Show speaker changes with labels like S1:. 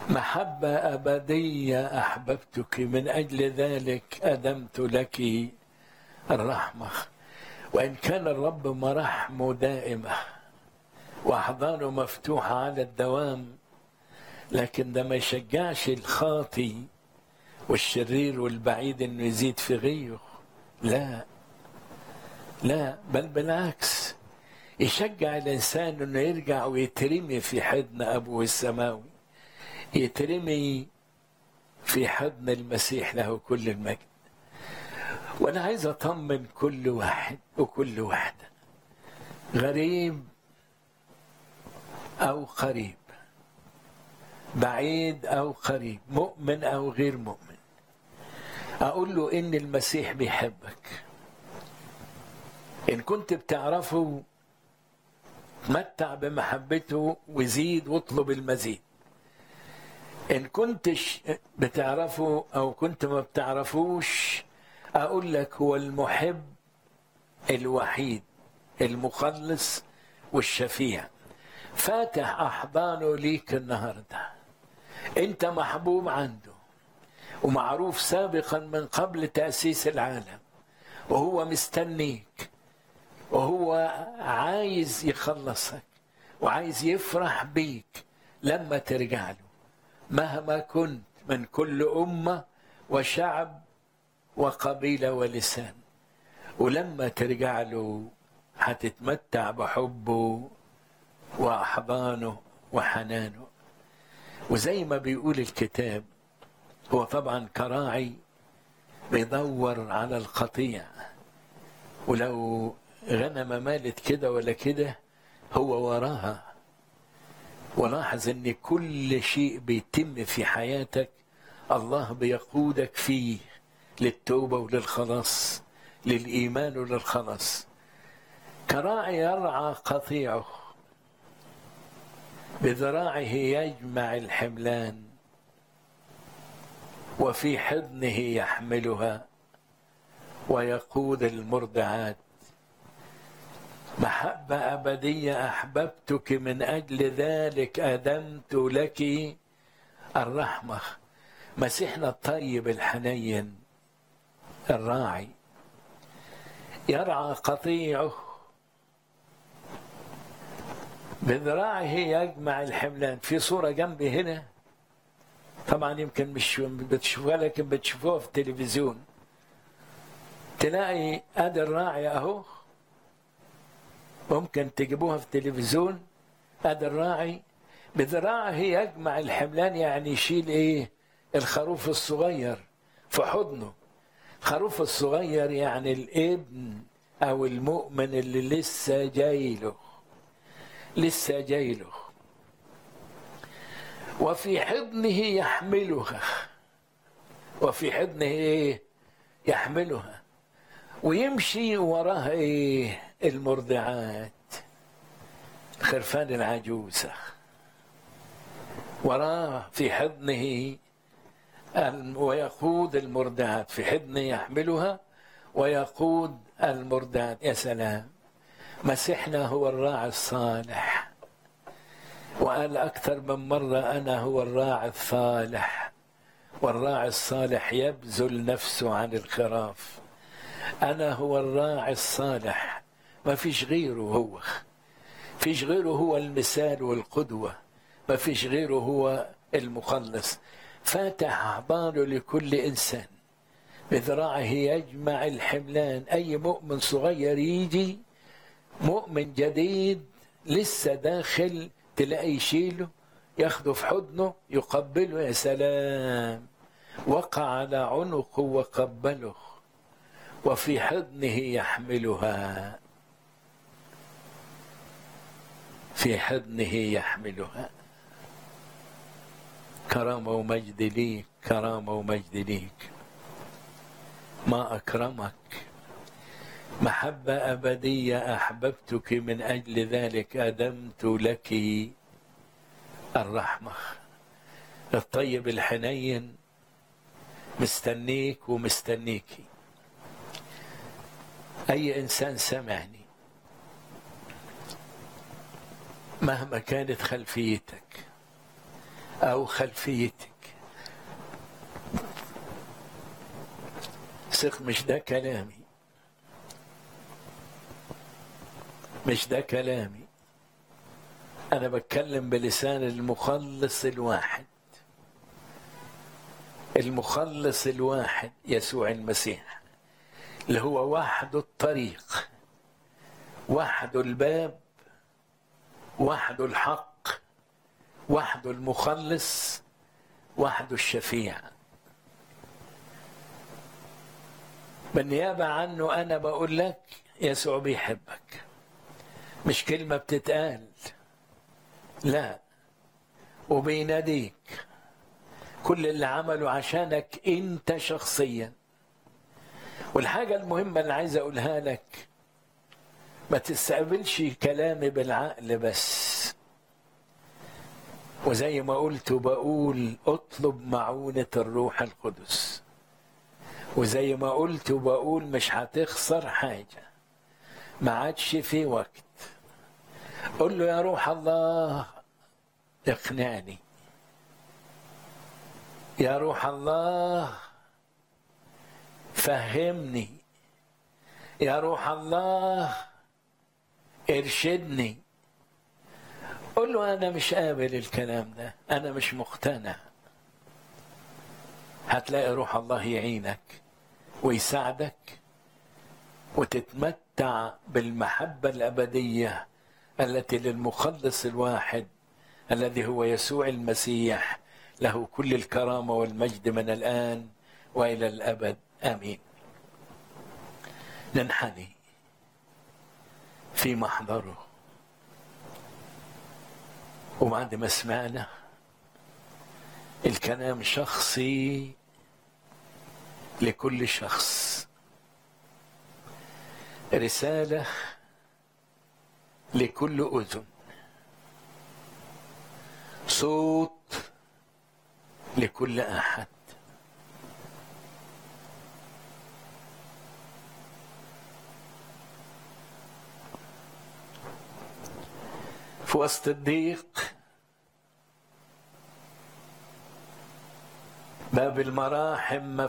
S1: محبة أبدية أحببتك من أجل ذلك أدمت لك الرحمة وإن كان الرب مراحمه دائمة وأحضانه مفتوحة على الدوام لكن ده ما يشجعش الخاطي والشرير والبعيد انه يزيد في غيه لا لا بل بالعكس يشجع الانسان انه يرجع ويترمي في حضن ابوه السماوي يترمي في حضن المسيح له كل المجد وانا عايز اطمن كل واحد وكل واحده غريب او قريب بعيد او قريب مؤمن او غير مؤمن اقول له ان المسيح بيحبك ان كنت بتعرفه تمتع بمحبته وزيد واطلب المزيد ان كنتش بتعرفه او كنت ما بتعرفوش اقول لك هو المحب الوحيد المخلص والشفيع فاتح احضانه ليك النهارده انت محبوب عنده ومعروف سابقا من قبل تاسيس العالم وهو مستنيك وهو عايز يخلصك وعايز يفرح بيك لما ترجع له مهما كنت من كل امه وشعب وقبيله ولسان ولما ترجع له هتتمتع بحبه واحضانه وحنانه وزي ما بيقول الكتاب هو طبعا كراعي بيدور على القطيع ولو غنمه مالت كده ولا كده هو وراها ولاحظ ان كل شيء بيتم في حياتك الله بيقودك فيه للتوبه وللخلاص للايمان وللخلاص كراعي يرعى قطيعه بذراعه يجمع الحملان وفي حضنه يحملها ويقود المرضعات محبة أبدية أحببتك من أجل ذلك أدمت لك الرحمة مسيحنا الطيب الحنين الراعي يرعى قطيعه بذراعه يجمع الحملان في صورة جنبي هنا طبعا يمكن مش بتشوفوها لكن بتشوفوها في التلفزيون تلاقي ادي الراعي اهو ممكن تجيبوها في التلفزيون ادي الراعي بذراعه يجمع الحملان يعني يشيل ايه الخروف الصغير في حضنه الخروف الصغير يعني الابن او المؤمن اللي لسه جاي له لسه جاي له وفي حضنه يحملها وفي حضنه ايه يحملها ويمشي وراها ايه المرضعات خرفان العجوزة وراه في حضنه ويقود المرضعات في حضنه يحملها ويقود المرضعات يا سلام مسيحنا هو الراعي الصالح وقال أكثر من مرة أنا هو الراعي الصالح والراعي الصالح يبذل نفسه عن الخراف أنا هو الراعي الصالح ما فيش غيره هو فيش غيره هو المثال والقدوة ما فيش غيره هو المخلص فاتح أحضانه لكل إنسان بذراعه يجمع الحملان أي مؤمن صغير يجي مؤمن جديد لسه داخل تلاقي يشيله ياخده في حضنه يقبله يا سلام وقع على عنقه وقبله وفي حضنه يحملها في حضنه يحملها كرامة ومجد ليك كرامة ومجد ليك ما أكرمك محبة أبدية أحببتك من أجل ذلك أدمت لك الرحمة الطيب الحنين مستنيك ومستنيكي أي إنسان سمعني مهما كانت خلفيتك أو خلفيتك ثق مش ده كلامي مش ده كلامي أنا بتكلم بلسان المخلص الواحد المخلص الواحد يسوع المسيح اللي هو وحده الطريق وحده الباب وحده الحق وحده المخلص وحده الشفيع بالنيابة عنه أنا بقول لك يسوع بيحبك مش كلمة بتتقال لا وبيناديك كل اللي عمله عشانك انت شخصيا والحاجة المهمة اللي عايز اقولها لك ما تستقبلش كلامي بالعقل بس وزي ما قلت وبقول اطلب معونة الروح القدس وزي ما قلت وبقول مش هتخسر حاجة ما عادش في وقت قل له يا روح الله اقنعني يا روح الله فهمني يا روح الله ارشدني قل له انا مش قابل الكلام ده انا مش مقتنع هتلاقي روح الله يعينك ويساعدك وتتمتع بالمحبه الابديه التي للمخلص الواحد الذي هو يسوع المسيح له كل الكرامه والمجد من الان والى الابد امين ننحني في محضره وبعد ما سمعنا الكلام شخصي لكل شخص رساله لكل اذن صوت لكل احد في وسط الضيق باب المراحم